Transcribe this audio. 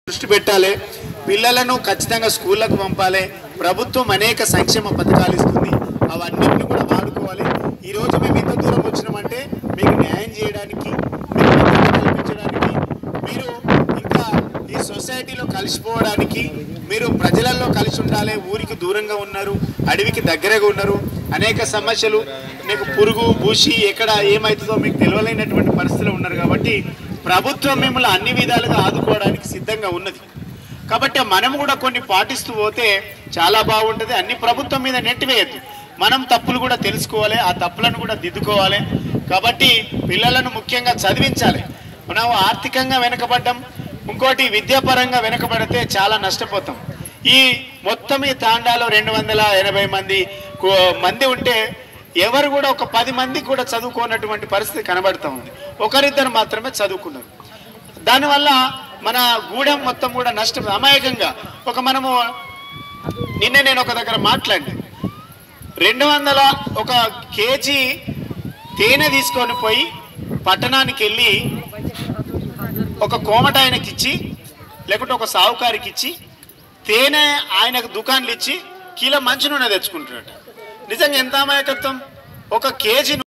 దృష్టి పెట్టాలి పిల్లలను ఖచ్చితంగా స్కూళ్ళకు పంపాలి ప్రభుత్వం అనేక సంక్షేమ పథకాలు ఇస్తుంది అవన్నిటిని కూడా వాడుకోవాలి ఈ రోజు మేము ఇంత దూరం వచ్చినామంటే మీకు న్యాయం చేయడానికి మీకు భద్రత కల్పించడానికి మీరు ఇంకా ఈ సొసైటీలో కలిసిపోవడానికి మీరు ప్రజలలో కలిసి ఉండాలి ఊరికి దూరంగా ఉన్నారు అడవికి దగ్గరగా ఉన్నారు అనేక సమస్యలు మీకు పురుగు భూషి ఎక్కడ ఏమవుతుందో మీకు తెలియలేనటువంటి పరిస్థితులు ఉన్నారు కాబట్టి ప్రభుత్వం మిమ్మల్ని అన్ని విధాలుగా ఆదుకోవడానికి సిద్ధంగా ఉన్నది కాబట్టి మనం కూడా కొన్ని పాటిస్తూ పోతే చాలా బాగుంటుంది అన్ని ప్రభుత్వం మీద నెట్టివేయద్దు మనం తప్పులు కూడా తెలుసుకోవాలి ఆ తప్పులను కూడా దిద్దుకోవాలి కాబట్టి పిల్లలను ముఖ్యంగా చదివించాలి మనం ఆర్థికంగా వెనుకబడ్డం ఇంకోటి విద్యాపరంగా వెనుకబడితే చాలా నష్టపోతాం ఈ మొత్తం ఈ తాండాలో రెండు వందల ఎనభై మంది కో- మంది ఉంటే ఎవరు కూడా ఒక పది మంది కూడా చదువుకోనటువంటి పరిస్థితి కనబడుతూ ఉంది ఒకరిద్దరు మాత్రమే చదువుకున్నారు దానివల్ల మన గూడెం మొత్తం కూడా నష్టం అమాయకంగా ఒక మనము నిన్నే నేను ఒక దగ్గర మాట్లాడి రెండు వందల ఒక కేజీ తేనె తీసుకొని పోయి పట్టణానికి వెళ్ళి ఒక కోమట ఆయనకి ఇచ్చి లేకుంటే ఒక సావుకారికి ఇచ్చి తేనె ఆయనకు దుకాన్లు ఇచ్చి కిలో మంచి నూనె తెచ్చుకుంటున్నాడు నిజంగా ఎంత అమాయకత్వం ఒక కేజీ